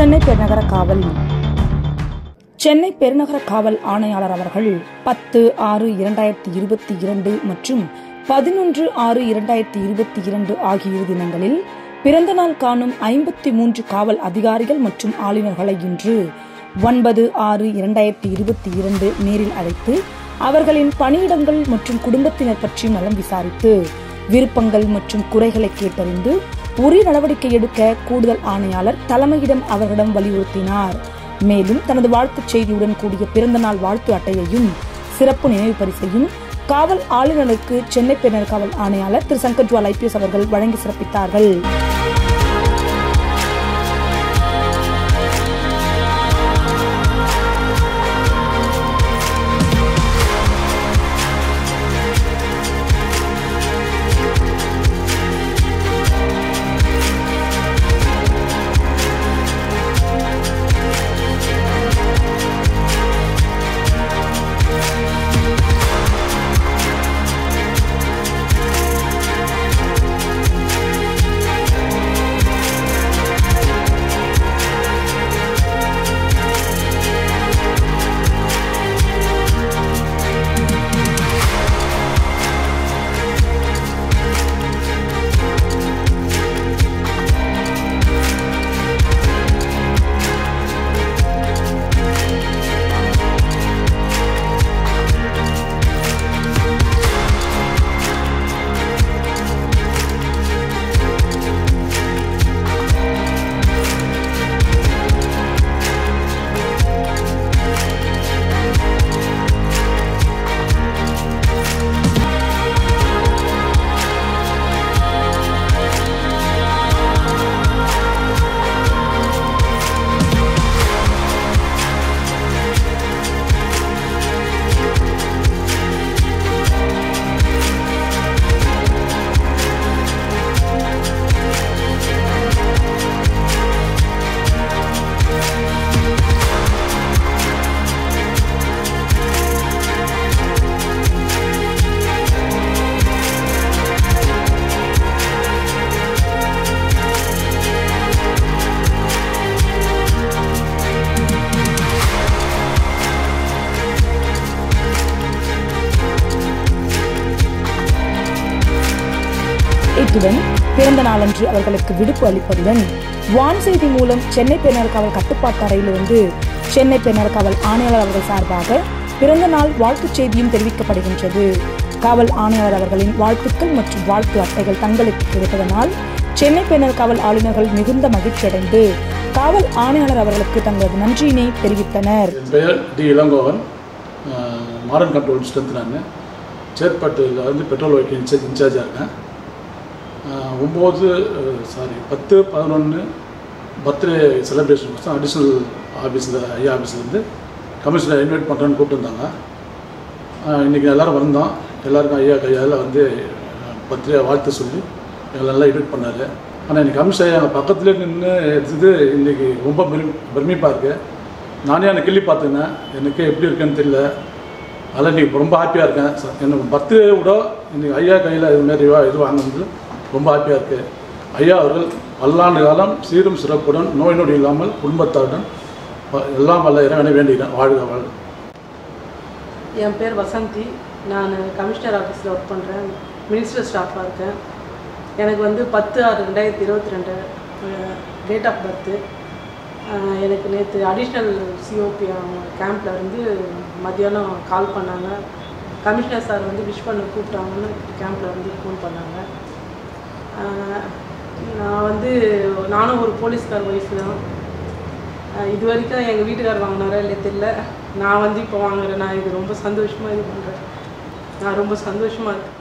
சென்னை பெருநகர காவல் சென்னை பெருநகர காவல் ஆணையாளர் அவர்கள் பத்து ஆறு இரண்டாயிரத்தி இருபத்தி இரண்டு மற்றும் பதினொன்று ஆறு இரண்டாயிரத்தி இருபத்தி இரண்டு ஆகிய இரு தினங்களில் பிறந்த நாள் காணும் ஐம்பத்தி மூன்று காவல் அதிகாரிகள் மற்றும் ஆளுநர்களை இன்று ஒன்பது ஆறு இரண்டாயிரத்தி இருபத்தி இரண்டு நேரில் அழைத்து அவர்களின் பணியிடங்கள் மற்றும் குடும்பத்தினர் பற்றி நலம் விசாரித்து விருப்பங்கள் மற்றும் குறைகளை கேட்டறிந்து உரிய நடவடிக்கை எடுக்க கூடுதல் ஆணையாளர் தலைமையிடம் அவர்களிடம் வலியுறுத்தினார் மேலும் தனது வாழ்த்துச் செய்தியுடன் கூடிய பிறந்தநாள் வாழ்த்து அட்டையையும் சிறப்பு நினைவு பரிசையும் காவல் ஆளுநருக்கு சென்னை பெருநகர் காவல் ஆணையாளர் திரு சங்கர்ஜுவால் ஐபிஎஸ் அவர்கள் வழங்கி சிறப்பித்தார்கள் இத்துடன் பிறந்த நாளன்று அவர்களுக்கு விடுப்பு அளிப்பதுடன் வான் செய்தி மூலம் சென்னை பெருநகர் காவல் கட்டுப்பாட்டு அறையிலிருந்து சென்னை பெருநகர் காவல் ஆணையாளர் அவர்கள் சார்பாக பிறந்த நாள் வாழ்த்துச் செய்தியும் தெரிவிக்கப்படுகின்றது காவல் ஆணையாளர் அவர்களின் வாழ்த்துக்கள் மற்றும் வாழ்த்து அட்டைகள் தங்களுக்கு கிடைத்ததனால் சென்னை பெருநகர் காவல் ஆளுநர்கள் மிகுந்த மகிழ்ச்சியடைந்து காவல் ஆணையாளர் அவர்களுக்கு தங்களது நன்றியினை தெரிவித்தனர் என் பெயர் T Ilangovan modern control strength நான் சேத்பட்டில் வந்து பெட்ரோல் வைக்க இன்சார்ஜ் இன்சார்ஜாக இருக்கேன் அஹ், ஒம்பது சாரி பத்து பதினொன்று பர்த்டே செலிப்ரேஷன் కోసం அடிஷ்னல் ஆஃபீஸில் ஐயா ஆஃபீஸ்லேருந்து கமிஷனர் இன்வைட் பண்ணுறேன்னு கூப்பிட்டுருந்தாங்க இன்றைக்கி எல்லோரும் வந்தோம் எல்லாருக்கும் ஐயா கையால் வந்து பர்த்டே வாழ்த்து சொல்லி எங்களை நல்லா இன்வைட் பண்ணார் ஆனால் இன்னைக்கு கமிஷன் ஐயா எங்கள் பக்கத்துலேயே நின்று எடுத்தது இன்றைக்கி ரொம்ப பெரும் பெருமைப்பாக இருக்குது நானே எனக்கு கிள்ளி பார்த்துனேன் எனக்கு எப்படி இருக்குன்னு தெரியல அதெல்லாம் இன்றைக்கி ரொம்ப ஹாப்பியாக இருக்கேன் ச- எனக்கு பர்த்டே கூட இன்றைக்கி ஐயா கையில் இது மாதிரி வா- இது வாங்கினது ரொம்ப ஹாப்பியாக இருக்குது ஐயா அவர்கள் பல்லாண்டு காலம் சீரும் சிறப்புடன் நோய் நொடி இல்லாமல் குடும்பத்தாருடன் வ- எல்லாம் வல்ல இறைவனை வேண்டுகிறேன் வாழ்க வாழ்க என் பேர் வசந்தி நான் கமிஷனர் ஆஃபீஸில் ஒர்க் பண்ணுறேன் மினிஸ்டர் ஸ்டாஃபாக இருக்கேன் எனக்கு வந்து பத்து ஆறு ரெண்டாயிரத்தி இருபத்தி ரெண்டு டேட் ஆஃப் பர்த்து எனக்கு நேற்று அடிஷ்னல் சிஓபி அவங்க கேம்பில் இருந்து மத்தியானம் கால் பண்ணாங்க கமிஷனர் சார் வந்து விஷ் பண்ண கூப்பிட்டாங்கன்னு கேம்பில் வந்து ஃபோன் பண்ணாங்க ஆஹ் நான் வந்து நானும் ஒரு போலீஸ்கார் ஒய்ஃப் தான் அஹ் இது வரைக்கும் எங்கள் வீட்டுக்கார் வாங்கினாரா இல்லை தெரியல நான் வந்து இப்போ வாங்குறேன் நான் இது ரொம்ப சந்தோஷமாக இது பண்ணுறேன் நான் ரொம்ப சந்தோஷமாக இருக்கேன்